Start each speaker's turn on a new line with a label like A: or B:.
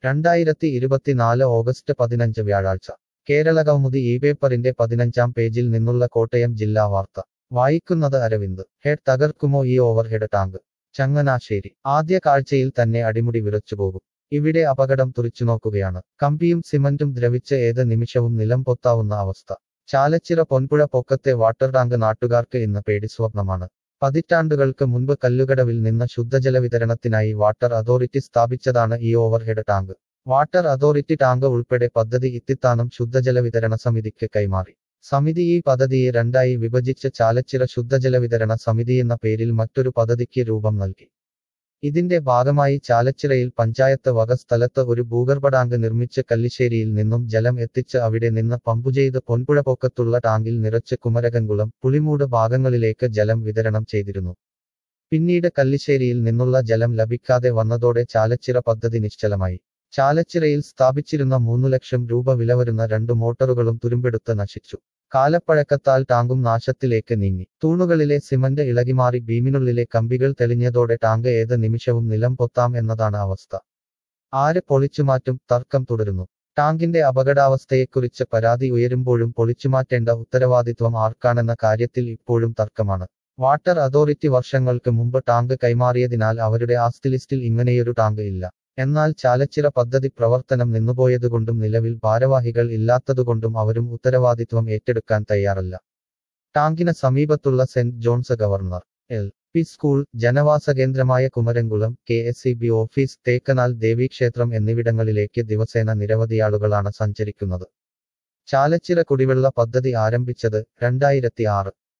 A: രണ്ടായിരത്തി ഇരുപത്തിനാല് ഓഗസ്റ്റ് പതിനഞ്ച് വ്യാഴാഴ്ച കേരള കൗമുദി ഈ പേപ്പറിന്റെ പതിനഞ്ചാം പേജിൽ നിന്നുള്ള കോട്ടയം ജില്ലാ വാർത്ത വായിക്കുന്നത് അരവിന്ദ് ഹെഡ് തകർക്കുമോ ഈ ഓവർ ഹെഡ് ടാങ്ക് ചങ്ങനാശ്ശേരി ആദ്യ കാഴ്ചയിൽ തന്നെ അടിമുടി വിറച്ചുപോകും ഇവിടെ അപകടം തുറിച്ചുനോക്കുകയാണ് കമ്പിയും സിമന്റും ദ്രവിച്ച് ഏത് നിമിഷവും നിലം പൊത്താവുന്ന അവസ്ഥ ചാലച്ചിറ പൊൻപുഴ പൊക്കത്തെ വാട്ടർ ടാങ്ക് നാട്ടുകാർക്ക് ഇന്ന് പേടിസ്വപ്നമാണ് പതിറ്റാണ്ടുകൾക്ക് മുൻപ് കല്ലുകടവിൽ നിന്ന് ശുദ്ധജല വിതരണത്തിനായി വാട്ടർ അതോറിറ്റി സ്ഥാപിച്ചതാണ് ഈ overhead tank water authority tank ഉൾപ്പെടെ പദ്ധതി ഇത്തിത്താനം ശുദ്ധജല വിതരണ സമിതിക്ക് കൈമാറി സമിതി ഈ പദ്ധതിയെ രണ്ടായി വിഭജിച്ച് ചാലച്ചിറ ശുദ്ധജല വിതരണ സമിതി എന്ന പേരിൽ മറ്റൊരു പദ്ധതിക്ക് രൂപം നൽകി ഇതിന്റെ ഭാഗമായി ചാലച്ചിറയിൽ പഞ്ചായത്ത് വക സ്ഥലത്ത് ഒരു ഭൂഗർഭ ടാങ്ക് നിർമ്മിച്ച് കല്ലിശ്ശേരിയിൽ നിന്നും ജലം എത്തിച്ച് അവിടെ നിന്ന് പമ്പു ചെയ്ത് പൊൻപുഴ പൊക്കത്തുള്ള ടാങ്കിൽ നിറച്ച് കുമരകംകുളം പുളിമൂട് ഭാഗങ്ങളിലേക്ക് ജലം വിതരണം ചെയ്തിരുന്നു പിന്നീട് കല്ലിശ്ശേരിയിൽ നിന്നുള്ള ജലം ലഭിക്കാതെ വന്നതോടെ ചാലച്ചിറ പദ്ധതി നിശ്ചലമായി ചാലച്ചിറയിൽ സ്ഥാപിച്ചിരുന്ന മൂന്നു ലക്ഷം രൂപ വില വരുന്ന രണ്ട് മോട്ടോറുകളും തുരുമ്പെടുത്ത് നശിച്ചു കാലപ്പഴക്കത്താൽ ടാങ്കും നാശത്തിലേക്ക് നീങ്ങി തൂണുകളിലെ സിമന്റ് ഇളകിമാറി ബീമിനുള്ളിലെ കമ്പികൾ തെളിഞ്ഞതോടെ ടാങ്ക് ഏത് നിമിഷവും നിലം പൊത്താം എന്നതാണ് അവസ്ഥ ആര് പൊളിച്ചുമാറ്റും തർക്കം തുടരുന്നു ടാങ്കിന്റെ അപകടാവസ്ഥയെക്കുറിച്ച് പരാതി ഉയരുമ്പോഴും പൊളിച്ചുമാറ്റേണ്ട ഉത്തരവാദിത്വം ആർക്കാണെന്ന കാര്യത്തിൽ ഇപ്പോഴും തർക്കമാണ് വാട്ടർ അതോറിറ്റി വർഷങ്ങൾക്ക് മുമ്പ് ടാങ്ക് കൈമാറിയതിനാൽ അവരുടെ ആസ്തി ലിസ്റ്റിൽ ഇങ്ങനെയൊരു ടാങ്ക് ഇല്ല എന്നാൽ ചാലച്ചിറ പദ്ധതി പ്രവർത്തനം നിന്നുപോയതുകൊണ്ടും നിലവിൽ ഭാരവാഹികൾ ഇല്ലാത്തതുകൊണ്ടും അവരും ഉത്തരവാദിത്വം ഏറ്റെടുക്കാൻ തയ്യാറല്ല ടാങ്കിന് സമീപത്തുള്ള saint John's governor L P school ജനവാസ കേന്ദ്രമായ Kumaramkulam K S E B office Thekkanal ദേവീക്ഷേത്രം എന്നിവിടങ്ങളിലേക്ക് ദിവസേന നിരവധിയാളുകളാണ് സഞ്ചരിക്കുന്നത് ചാലച്ചിറ കുടിവെള്ള പദ്ധതി ആരംഭിച്ചത് രണ്ടായിരത്തി ആറ്